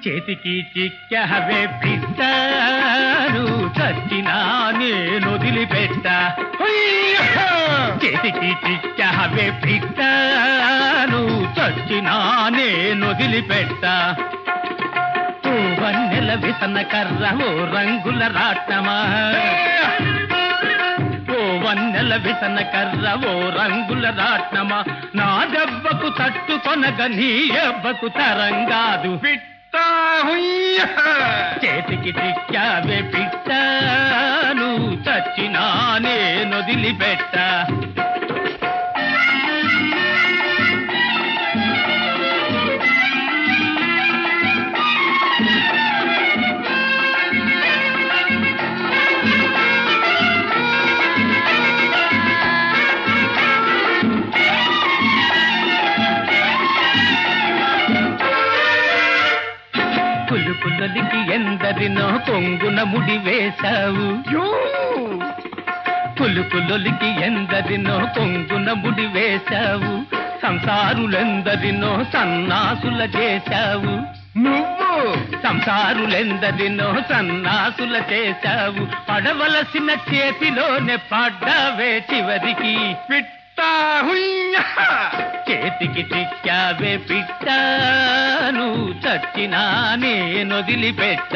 చేతికి చిక్కవే పిట్టాను చచ్చినా నేను వదిలిపెట్ట చేతికి చిక్కవే పిట్టాను చచ్చినా నేను వదిలిపెట్ట ఓ వన్నెల విసన కర్ర ఓ రంగుల రాట్నమా ఓ వన్నెల విసన కర్ర ఓ రంగుల రాట్నమా నా దెబ్బకు తట్టుకొనగ నీ దెబ్బకు తరంగాదు పిట్టా హుయ్య చేతికి చిక్కావే పిట్టాను చచ్చినా నేను వదిలిపెట్ట పులుపులకి ఎందరినో కొంగున ముడి వేశావు యూ పులుపులొలికి ఎందరినో కొంగున ముడి వేశావు సంసారులెందరినో సన్నాసుల చేశావు నువ్వు సంసారులెందరినో సన్నాసుల చేశావు పడవలసిన చేతిలోనే పడ్డావే చివరికి పిట్టా హుయ్య చేతికి చిక్కావే పిట్టాను చచ్చినా నేను వదిలిపెట్ట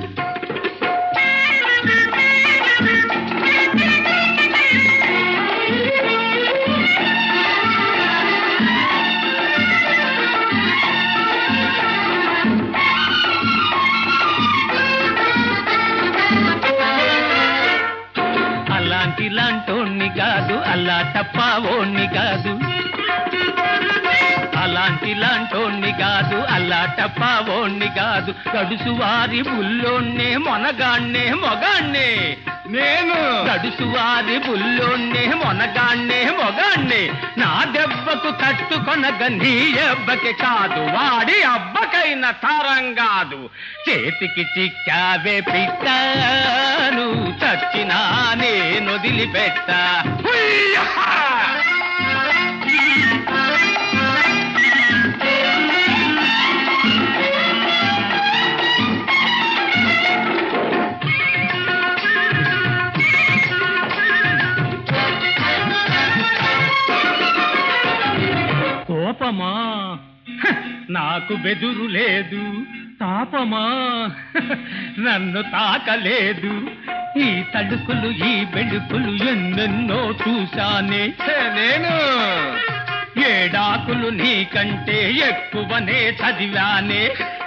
అలాంటి లాంటోణ్ణి కాదు అల్లా టప్పావోణ్ణి కాదు అలాంటి లాంటోణ్ణి కాదు అల్లా టప్పావోణ్ణి కాదు గడుసు వారి బుల్లోన్నే మొనగాన్నే మొగాన్నే నేను గడుసు వారి బుల్లోన్నే మొనగాన్నే మొగాన్నే నా దెబ్బకు తట్టుకొనగ నీ దెబ్బకి కాదు వాడి అబ్బకైన తరం కాదు చేతికి చిక్కావే పిట్టాను చచ్చినా నేను వదిలిపెట్ట హుయ్య కోపమా హ, నాకు బెదురు లేదు తాపమా హ, నన్ను తాకలేదు ఈ తడుకులు ఈ బెడుకులు ఎన్నెన్నో చూశానే హే, నేను ఏడాకులు నీకంటే ఎక్కువనే చదివానే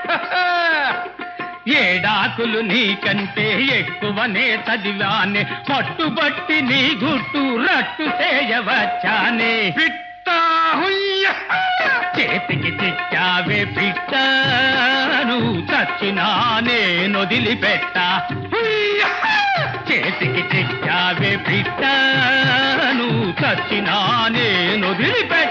ఏడాకులు నీకంటే ఎక్కువనే చదివానే పట్టుబట్టి నీ గుట్టు రట్టు చేయవచ్చానే పిట్టా హుయ్య చేతికి చిక్కావే పిట్టాను చచ్చినా నేను వదిలిపెట్ట హుయ్య చేతికి చిక్కావే పిట్టాను చచ్చినా నేను వదిలిపెట్ట